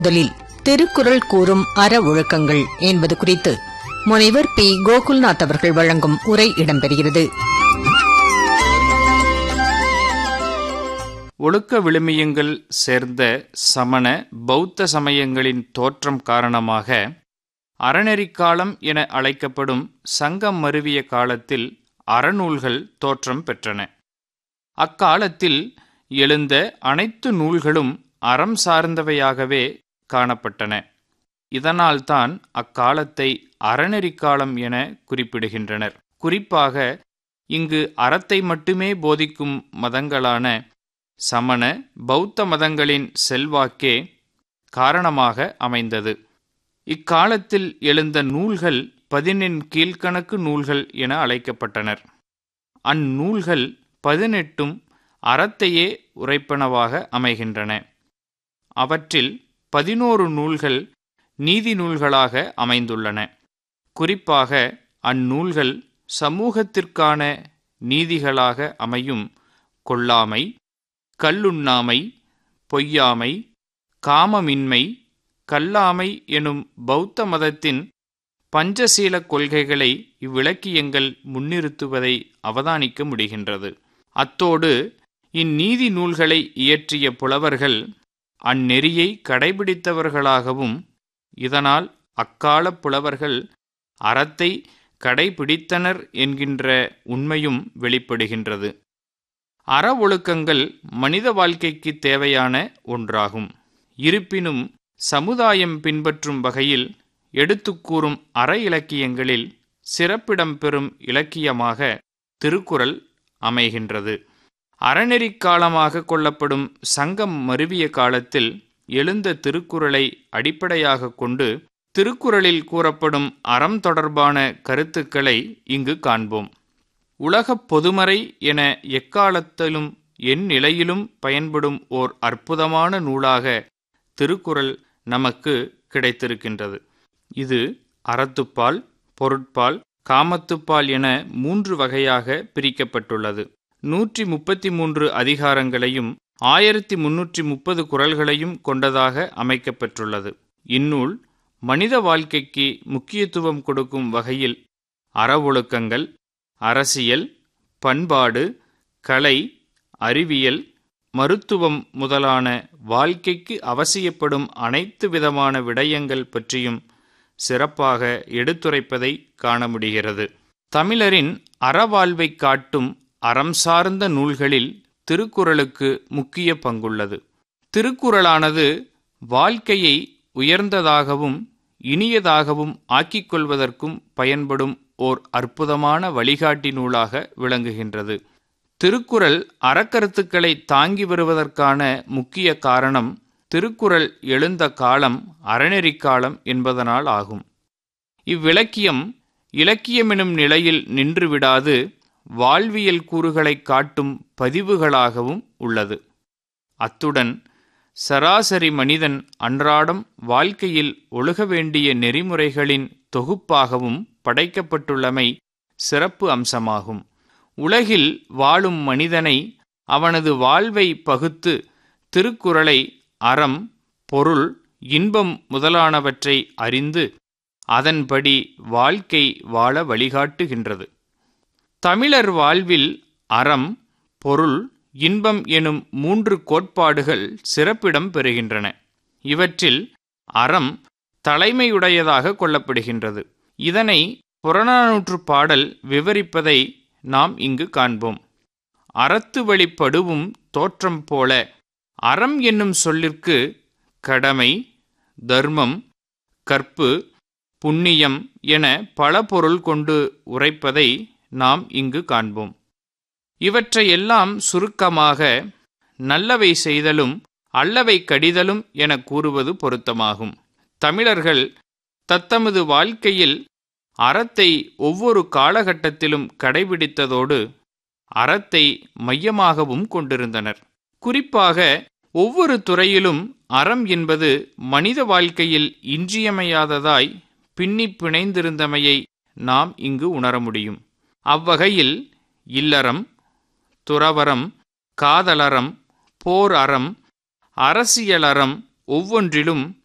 முதலில் திருக்குறள் கூறும் அற ஒழுக்கங்கள் என்பது குறித்து முனைவர் பி கோகுல்நாத் அவர்கள் வழங்கும் உரை இடம்பெறுகிறது ஒழுக்க விழுமியங்கள் சேர்ந்த சமண பௌத்த சமயங்களின் தோற்றம் காரணமாக அறநெறிக்காலம் என அழைக்கப்படும் சங்கம் மருவிய காலத்தில் அறநூல்கள் தோற்றம் பெற்றன அக்காலத்தில் எழுந்த அனைத்து நூல்களும் அறம் சார்ந்தவையாகவே காணப்பட்டன இதனால்தான் அக்காலத்தை அறநெறிக்காலம் என குறிப்பிடுகின்றனர் குறிப்பாக இங்கு அறத்தை மட்டுமே போதிக்கும் மதங்களான சமண பௌத்த மதங்களின் செல்வாக்கே காரணமாக அமைந்தது இக்காலத்தில் எழுந்த நூல்கள் பதினெண் கீழ்க்கணக்கு நூல்கள் என அழைக்கப்பட்டனர் அந்நூல்கள் பதினெட்டும் அறத்தையே உரைப்பனவாக அமைகின்றன அவற்றில் பதினோரு நூல்கள் நீதி நூல்களாக அமைந்துள்ளன குறிப்பாக அந்நூல்கள் சமூகத்திற்கான நீதிகளாக அமையும் கொல்லாமை கல்லுண்ணாமை பொய்யாமை காமமின்மை கல்லாமை எனும் பௌத்த மதத்தின் பஞ்சசீல கொள்கைகளை இவ்விளக்கியங்கள் முன்னிறுத்துவதை அவதானிக்க முடிகின்றது அத்தோடு இந்நீதி நூல்களை இயற்றிய புலவர்கள் அந்நெறியை கடைபிடித்தவர்களாகவும் இதனால் அக்கால புலவர்கள் அறத்தை கடைபிடித்தனர் என்கின்ற உண்மையும் வெளிப்படுகின்றது அற ஒழுக்கங்கள் மனித வாழ்க்கைக்கு தேவையான ஒன்றாகும் இருப்பினும் சமுதாயம் பின்பற்றும் வகையில் எடுத்துக்கூறும் அற இலக்கியங்களில் சிறப்பிடம் பெறும் இலக்கியமாக திருக்குறள் அமைகின்றது அறநெறிக் காலமாக கொள்ளப்படும் சங்கம் மருவிய காலத்தில் எழுந்த திருக்குறளை அடிப்படையாக கொண்டு திருக்குறளில் கூறப்படும் அறம் தொடர்பான கருத்துக்களை இங்கு காண்போம் உலகப் பொதுமறை என எக்காலத்திலும் என் நிலையிலும் பயன்படும் ஓர் அற்புதமான நூலாக திருக்குறள் நமக்கு கிடைத்திருக்கின்றது இது அறத்துப்பால் பொருட்பால் காமத்துப்பால் என மூன்று வகையாக பிரிக்கப்பட்டுள்ளது நூற்றி முப்பத்தி மூன்று அதிகாரங்களையும் ஆயிரத்தி முன்னூற்றி முப்பது குரல்களையும் கொண்டதாக அமைக்கப்பெற்றுள்ளது இந்நூல் மனித வாழ்க்கைக்கு முக்கியத்துவம் கொடுக்கும் வகையில் அற ஒழுக்கங்கள் அரசியல் பண்பாடு கலை அறிவியல் மருத்துவம் முதலான வாழ்க்கைக்கு அவசியப்படும் அனைத்து விதமான விடயங்கள் பற்றியும் சிறப்பாக எடுத்துரைப்பதை காண முடிகிறது தமிழரின் அறவாழ்வை காட்டும் அறம் சார்ந்த நூல்களில் திருக்குறளுக்கு முக்கிய பங்குள்ளது திருக்குறளானது வாழ்க்கையை உயர்ந்ததாகவும் இனியதாகவும் ஆக்கிக் கொள்வதற்கும் பயன்படும் ஓர் அற்புதமான வழிகாட்டி நூலாக விளங்குகின்றது திருக்குறள் அறக்கருத்துக்களை தாங்கி வருவதற்கான முக்கிய காரணம் திருக்குறள் எழுந்த காலம் அறநெறிக் காலம் என்பதனால் ஆகும் இவ்விலக்கியம் இலக்கியமெனும் நிலையில் நின்றுவிடாது வாழ்வியல் கூறுகளை காட்டும் பதிவுகளாகவும் உள்ளது அத்துடன் சராசரி மனிதன் அன்றாடம் வாழ்க்கையில் ஒழுக வேண்டிய நெறிமுறைகளின் தொகுப்பாகவும் படைக்கப்பட்டுள்ளமை சிறப்பு அம்சமாகும் உலகில் வாழும் மனிதனை அவனது வாழ்வை பகுத்து திருக்குறளை அறம் பொருள் இன்பம் முதலானவற்றை அறிந்து அதன்படி வாழ்க்கை வாழ வழிகாட்டுகின்றது தமிழர் வாழ்வில் அறம் பொருள் இன்பம் எனும் மூன்று கோட்பாடுகள் சிறப்பிடம் பெறுகின்றன இவற்றில் அறம் தலைமையுடையதாக கொள்ளப்படுகின்றது இதனை புறநானூற்று பாடல் விவரிப்பதை நாம் இங்கு காண்போம் அறத்து வழிப்படுவும் தோற்றம் போல அறம் என்னும் சொல்லிற்கு கடமை தர்மம் கற்பு புண்ணியம் என பல பொருள் கொண்டு உரைப்பதை நாம் இங்கு காண்போம் இவற்றையெல்லாம் சுருக்கமாக நல்லவை செய்தலும் அல்லவை கடிதலும் என கூறுவது பொருத்தமாகும் தமிழர்கள் தத்தமது வாழ்க்கையில் அறத்தை ஒவ்வொரு காலகட்டத்திலும் கடைபிடித்ததோடு அறத்தை மையமாகவும் கொண்டிருந்தனர் குறிப்பாக ஒவ்வொரு துறையிலும் அறம் என்பது மனித வாழ்க்கையில் இன்றியமையாததாய் பின்னி பிணைந்திருந்தமையை நாம் இங்கு உணர முடியும் அவ்வகையில் இல்லறம் துறவரம் காதலறம் போர் அறம் அரசியலறம் ஒவ்வொன்றிலும்